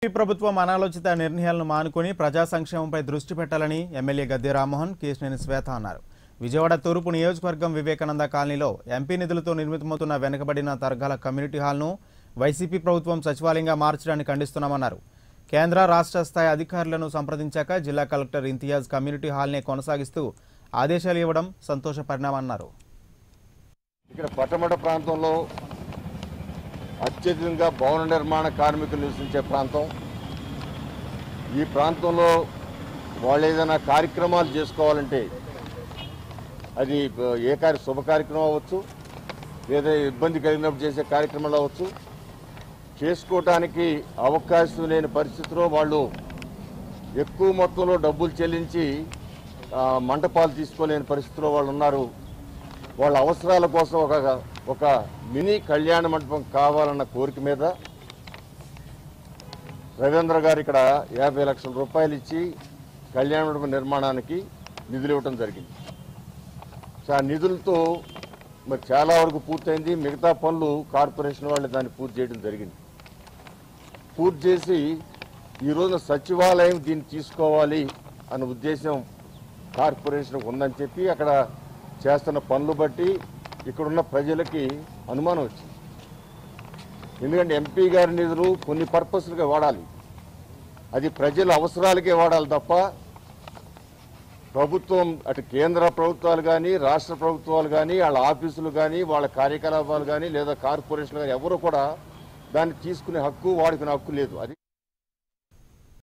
ఈ ప్రభుత్వం అనాలోచిత నిర్ణయాలను మానుకొని ప్రజా సంక్షేమంపై దృష్టి పెట్టాలని ఎమ్మెల్యే గద్దె రామ్మోహన్ కేశినేని శ్వేత అన్నారు విజయవాడ తూర్పు నియోజకవర్గం వివేకానంద కాలనీలో ఎంపీ నిధులతో నిర్మితమవుతున్న వెనుకబడిన తరగల కమ్యూనిటీ హాల్ను వైసీపీ ప్రభుత్వం సచివాలయంగా మార్చడాన్ని ఖండిస్తున్నామన్నారు కేంద్ర రాష్ట్ర స్థాయి అధికారులను సంప్రదించాక జిల్లా కలెక్టర్ ఇంతియాజ్ కమ్యూనిటీ హాల్నే కొనసాగిస్తూ ఆదేశాలు ఇవ్వడం సంతోష పరిణామన్నారు ఇక్కడ పట్టమట ప్రాంతంలో అత్యధికంగా భవన నిర్మాణ కార్మికులు నివసించే ప్రాంతం ఈ ప్రాంతంలో వాళ్ళు ఏదైనా కార్యక్రమాలు చేసుకోవాలంటే అది ఏ కార్య శుభ కార్యక్రమం అవ్వచ్చు లేదా ఇబ్బంది కలిగినప్పుడు చేసే కార్యక్రమాలు అవ్వచ్చు చేసుకోవటానికి అవకాశం లేని పరిస్థితిలో వాళ్ళు ఎక్కువ మొత్తంలో డబ్బులు చెల్లించి ఆ, మంటపాలు తీసుకోలేని పరిస్థితిలో వాళ్ళు ఉన్నారు వాళ్ళ అవసరాల కోసం ఒక ఒక మినీ కళ్యాణ మండపం కావాలన్న కోరిక మీద రవీంద్ర గారు ఇక్కడ యాభై లక్షల రూపాయలు ఇచ్చి కళ్యాణ మండపం నిర్మాణానికి నిధులు ఇవ్వడం జరిగింది సో ఆ నిధులతో మరి చాలా వరకు పూర్తయింది మిగతా పనులు కార్పొరేషన్ వాళ్ళు దాన్ని పూర్తి చేయడం జరిగింది పూర్తి చేసి ఈ రోజున సచివాలయం దీన్ని తీసుకోవాలి అన్న ఉద్దేశం కార్పొరేషన్కి ఉందని చెప్పి అక్కడ చేస్తున్న పనులు బట్టి ఇక్కడున్న ప్రజలకి అనుమానం వచ్చింది ఎందుకంటే ఎంపీ గారి నిధులు కొన్ని పర్పస్లుగా వాడాలి అది ప్రజల అవసరాలకే వాడాలి తప్ప ప్రభుత్వం అటు కేంద్ర ప్రభుత్వాలు కానీ రాష్ట్ర ప్రభుత్వాలు కానీ వాళ్ళ ఆఫీసులు కానీ వాళ్ళ కార్యకలాపాలు కానీ లేదా కార్పొరేషన్లు కానీ ఎవరు కూడా దాన్ని తీసుకునే హక్కు వాడుకునే హక్కు లేదు అది